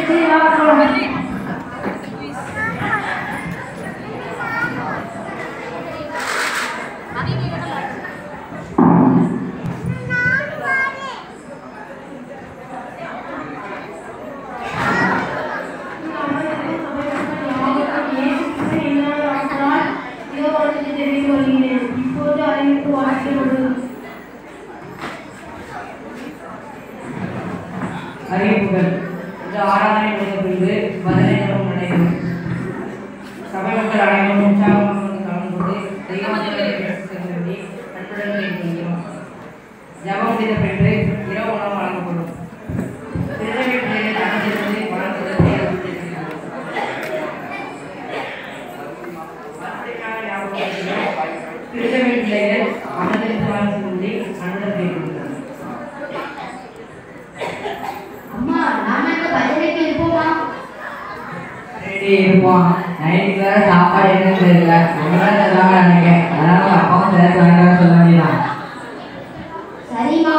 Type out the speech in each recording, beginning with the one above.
இப்போது அறிவிப்பு வாழ்க்கை அறிவிப்புகள் இந்த ஆராதனை முடிந்த பின்பு பதினைந்து நடைபெறும் சபை மக்கள் அனைவரும் உற்சாகமாக வந்து கலந்து கொண்டு தெய்வங்களை வேண்டி அன்புடன் கேட்கிறோம் ஜபம் முடிந்த பின்பு இரவு உணவு வழங்கப்படும் திருநெல்வேலி பிள்ளைகள் தனதிலிருந்து வழங்குவதற்கு அறிவித்திருக்கிறோம். மறுபடியும் ஞாபகம் திருநெல்வேலி பிள்ளைகள் அமர்ந்திருந்து வாழ்ந்து கொண்டு அன்புடன் கேட்கிறோம் அம்மா நாம இந்த பஜனைக்கு இருப்போமா ரெடி இருப்போம் நைட்டுக்கு வேற சாப்பாடு என்னன்னு தெரியல ஒன்றும் சொல்லாம நினைக்கிறேன் அதனால உங்க அப்பாவும் சேர்த்து வாங்கிட்டு சொல்ல வேண்டியதான் சரிம்மா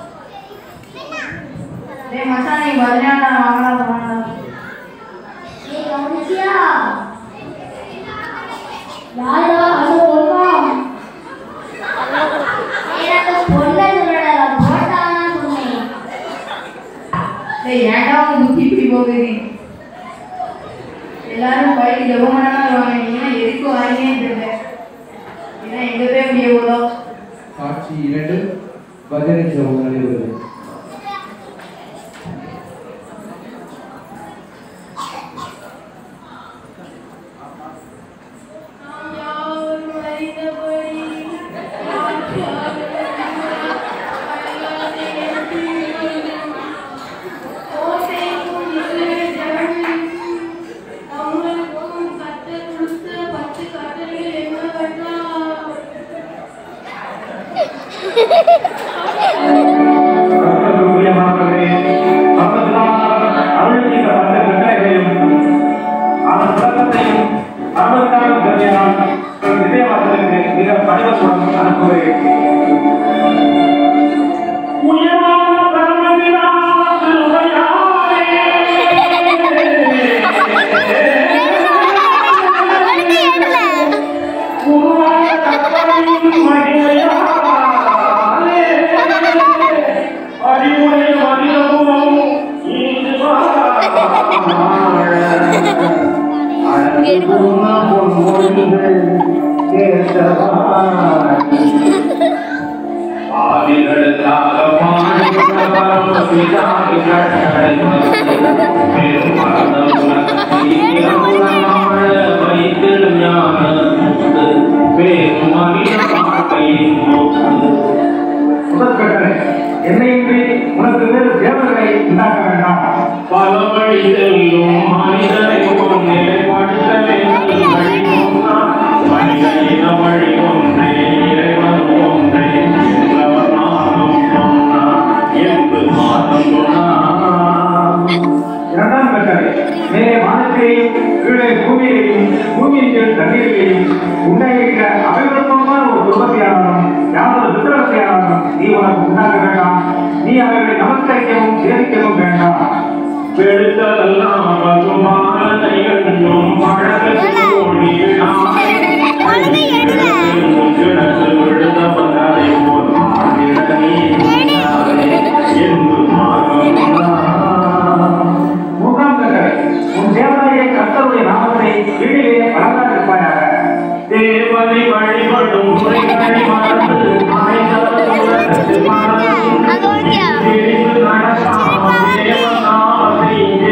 டேய் மச்சான் நீ பதினாறு வாங்கலாம் போகலாம் ஏய் கவனிச்சியா யாரோ அது பொண்ணா எனக்கு பொண்ணை சொல்லடா போட்டானா சொன்னேன் டேய் ஏன்டா உங்க புத்தி இப்படி போகுது எல்லாரும் பைக்கு ஜெபமனா வருவாங்க நீங்க எதுக்கு வாங்கினே தெரியல ஏன்னா எங்க போய் முடிய போதோ காட்சி இரண்டு பஜனை ஜெபம் நடைபெறுது கர்த்தருடைய மாணவர்களே, அப்பத்தினால் அருள்மிக்க பட்ட கட்டளைகளையும், அதன் விளக்கத்தையும் அருளுக்கான கதையால் என் இதயவாசலுக்கு மிக பணிவத்துடன் அனுப்புகிறேன். உயர்வான பரமபிதாவின் திருவையாரே. உருவான கர்த்தரின் மகிமையாலே. அறிவுடைய மனிதமும் இன்று ஆதிகளுக்காக பாடுகிற பரமபிதாவின் வைத்திடும் ஞான பேரும் மனித வாழ்க்கையின் நோக்கு முதற்கட்டளை என்னையின்றி உனக்கு வேறு தேவர்களை உண்டாக்க வேண்டாம் பல வழி செல்லும் மனிதனை உன் நிலைப்படுத்த வேண்டும் வழி சொன்னார். மனிதனிட வழி ஒன்றே இறைவன் ஒன்றே உள்ளவர் நானும் சொன்னார் என்று மாதம் சொன்னார் இரண்டாம் கட்டளை மேலே வானத்தையும் கீழே பூமியையும் பூமியின் கீழ் தண்ணீரையும் உண்டாகிற அபிவிருத்தமான ஒரு குடும்பத்தையாளரும் யாதொரு விக்கிரகத்தையாளரும் நீ உனக்கு உண்டாக்க வேண்டாம் நீ அவர்களை நமஸ்கரிக்கவும் சேவிக்கவும் வேண்டாம் பெருத்தெல்லாம் பகுமானதை என்றும் பழகத்தில் ஓடினான். கிழக்கு விழுந்த பந்தாரை போல் ஆடிட நீ என்று மூன்றாம் கட்டளை உன் தேவனைய கர்த்தருடைய நாமத்தை வீட்டிலே வழங்காதிருப்பாயாக தேவனை வழிபடும் முறைகளை மறந்து மறைந்தவர்களுக்கு மறந்து தெரிந்து நடக்காமல் தேவநாமத்தை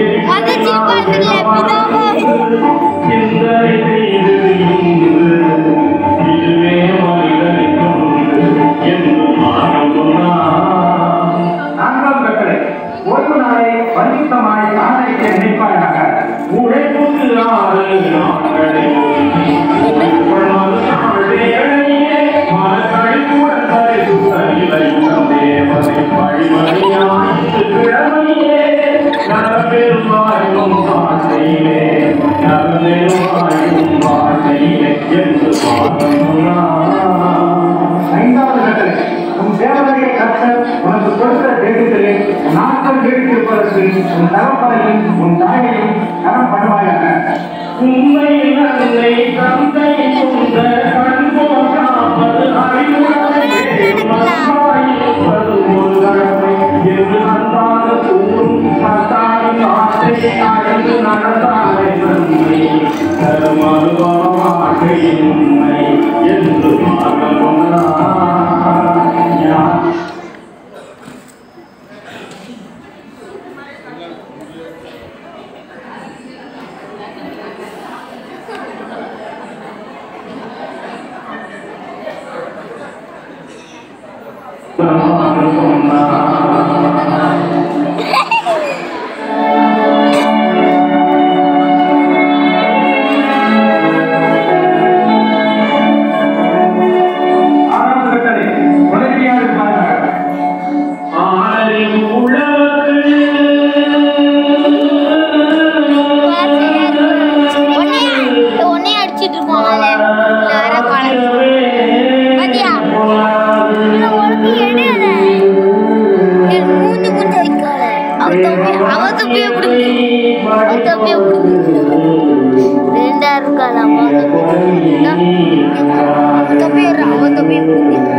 சிந்தனை செய்து இன்று இதுவே மனிதனுக்கும் என்று மானம் சொன்னார் நான்காம் கட்டளை ஓய்வு நாளை பரிசுத்தமாய் ஆதரிக்க நினைப்பாயாக உழைப்புக்கு ஆறு நாட்களை உன் மறுநாள் வேளையே மனக்கழிப்புடன் பரிசுத்தநிலை தேவனை வழிமறியாய்த்து கிழமையே நலப்பெரும் வாய்க்கும் வாழ்க்கையிலே நலப்பெரும் வாய்க்கும் வாழ்க்கையிலே என்று பாதம் ஐந்தாவது கட்டளை உன் தேவனைய கர்த்தர் உனக்கு கொடுத்த தேசத்திலே நாட்கள் வீட்டிருப்பதற்கு உன் தகப்பனையும் உன் தாயையும் நலம் பண்ணுவாயாக உண்மை நன்மை தந்தை கொண்ட கண் போற்றாமல் அறிவுடனே மனமாயிருப்பது ஒரு கடமை என்று அன்பான கூறும் கர்த்தாவின் வார்த்தை அறிந்து நடந்தாலே நன்மை தருமருவாக உண்மை என்று பார்க்க யார் ஆறாவது கட்டளை உடனடியாக இருப்பாயாக உடனே அடிச்சிட்டு இருப்போம் நேர காலேஜ் பாத்தியா இல்ல உனக்கு எடு அத என் மூஞ்சி கொஞ்சம் வைக்காத அவ தொப்பி அவ தொப்பிய பிடிக்கு அவ தொப்பிய பிடிக்கு ரெண்டா இருக்காது அம்மா தொப்பி தொப்பி அவ தொப்பிய பிடிக்கு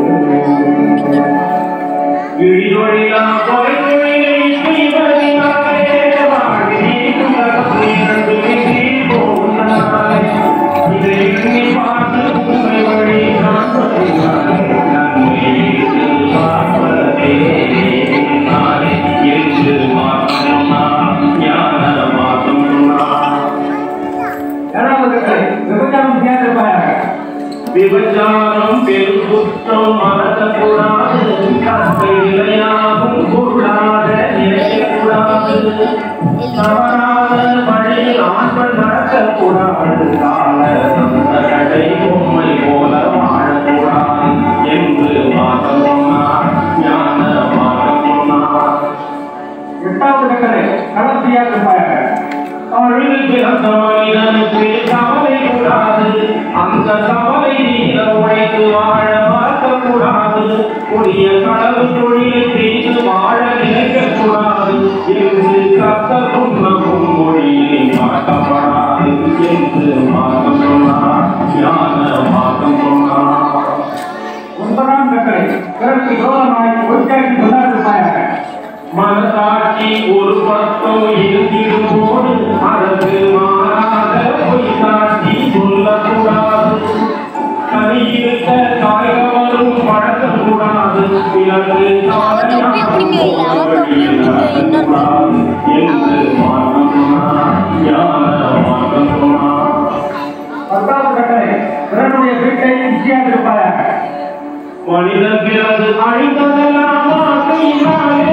ஏழாவது கட்டளை விபச்சாரம் செய்யாத இருப்பாயாக விபச்சாரம் பெருங்குற்றம் மறக்கக்கூடாது கற்பை நிலையாகும் பொருளாத நினைக்கக்கூடாது தவறாத வழியில் ஆண்கள் நடக்கக்கூடாது கால கடை பொம்மை போல வாழக்கூடாது என்று மாதம் சொன்னார் ஞான மாதம் சொன்னார் எட்டாவது கட்டளை கடன் செய்யாத இருப்பாயாக அழுது பிறந்த மனிதனுக்கு கவலை கூடாது அந்த கவலை நீங்க உழைத்து வாழ மறக்கக்கூடாது கொடிய கடவு தொழிலை செய்து வாழ நினைக்கக்கூடாது என்று கத்த சொன்னகும் மொழியில் மாற்றப்படாது என்று மாற்றம் சொன்னார் ஞான மாற்றம் சொன்னார் ஒன்பதாம் கட்டளை பிறகு விரோதமாய் ஒருத்தாக்கி சொல்லாத இருப்பாயாக மனசாட்சி ஒரு பக்கம் இருந்திடும் போது அதற்கு மாறாக பொய் சாட்சி சொல்லக்கூடாது கனியிருக்க காய்கவரும் பழக்கக்கூடாது பிறகு அவன் தொப்பியை பிடிக்கவில்லை, அவன் தொப்பியை பிடிக்க இன்னொரு என்று மாற்றம் சொன்னார் ஞான மாற்றம் சொன்னார் பத்தாவது கட்டளை பிறனுடைய வீட்டை இச்சையாக இருப்பாயாக மனிதன் பிறகு அழிந்ததெல்லாம் வாழ்க்கையினாலே.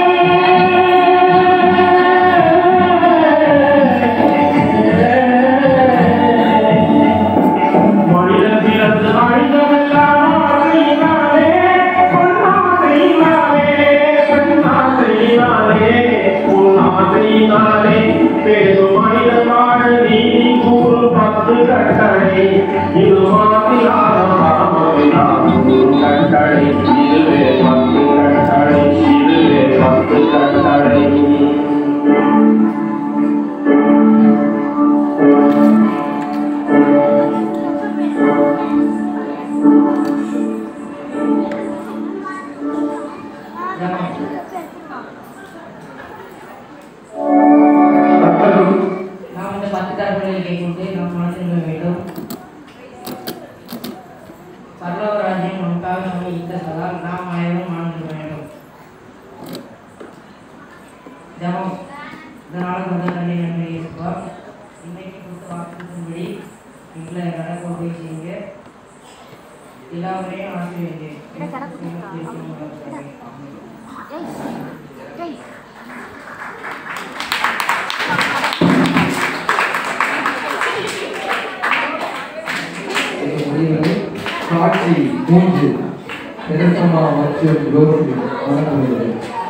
மனிதன் பிறகு அழிந்ததெல்லாம் வாழ்க்கையினாலே. பொன்னாசையினாலே, பெண்ணாசையினாலே, பொன்னாசையினாலே, பெரும் மனிதன் வாழ நீதி கூறும் பத்து கட்டளை இது மாத்திராத கட்டளை இதுவே பத்து கட்டளை இதுவே பத்து கட்டளை கர்த்தரும் நாம் இந்த பத்து கற்பனைகளை கொண்டு நாம் மனதில் வேண்டும் பரலோக ராஜ்யம் நமக்காக நம்மை ஈட்டதால் நாம் அனைவரும் மனதில் வேண்டும் ஜபம் இதனால் கொண்ட நன்றி நன்றி இயேசுவா இன்னைக்கு கொடுத்த வாக்குறுதியின்படி எங்களை நடக்கொண்டு செய்யுங்க எல்லாவரையும் ஆசிரியர் முடிவுரை காட்சி மூன்று பெருசமா மற்றும் ரோசி வழங்குகிறது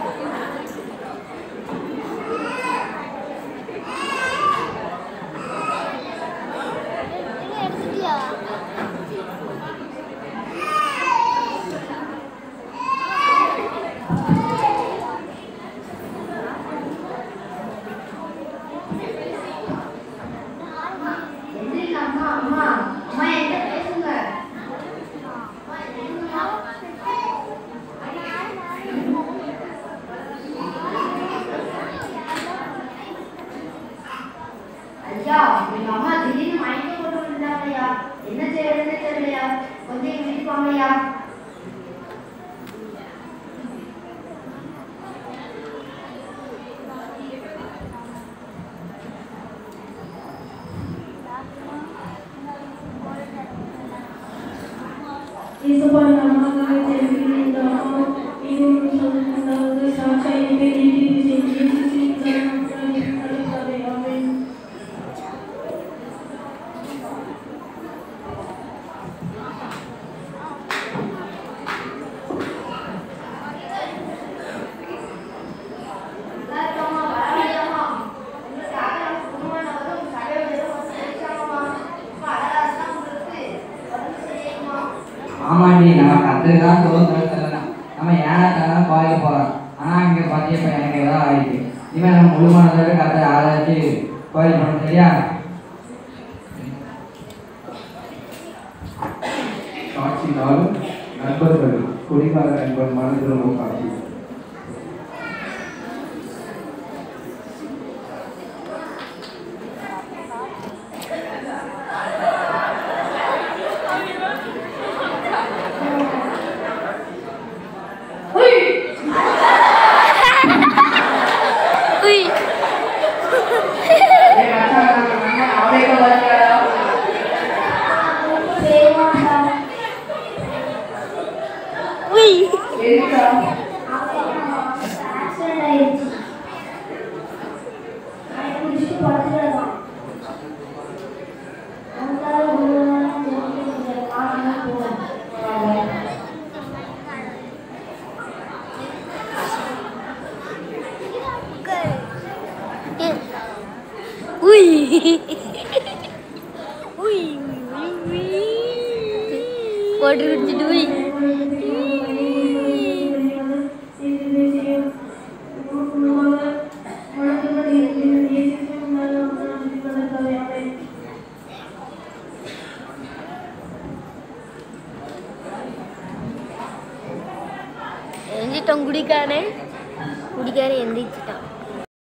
எடுத்துட்டியா ஐயா எங்க அம்மா திடீர்னு மயக்கம் போட்டு விழுந்தாங்க ஐயா என்ன செய்யறதுன்னு தெரியலையா கொஞ்சம் எங்க வீட்டுக்கு வாங்க ஐயா எல்லாருக்கும் பரவாயில்லையாம்மா உங்களுக்காக நம்ம குடும்பமானவரும் சகோதரரும் வந்து நினைச்சாங்கம்மா ரொம்ப அழகாக தான் உங்களுக்கு உடம்பு சரியாயிடுமா ஆமாண்டி நம்ம கத்துக்கு தான் சுதந்திரம் சொல்லலாம் நம்ம ஏனாத்தான் கோயிலுக்கு போகிறோம் ஆனால் இங்கே பார்த்து இப்போ எனக்கு ஏதாவது ஆயிடுச்சு இனிமேல் நம்ம முழுமானதோட கத்தை ஆராய்ச்சி கோயில் போகணும் சரியா காட்சி நாலு நண்பர்கள் குடிகார நண்பர் மனதிலும் காட்சி உய் உய் ஆக்சிடென்ட் ஆயிடுச்சு அவன் குடிச்சிட்டு படுத்துக்கிடக்கான் அவனுக்காக ஒரு வாரம் கொஞ்சம் காரணம் போவேன் உய் உய் போட்டு குடிச்சிட்டு உய் எந்திரிட்டோம் குடிக்காரன் குடிக்காரன் எந்திரிச்சிட்டான்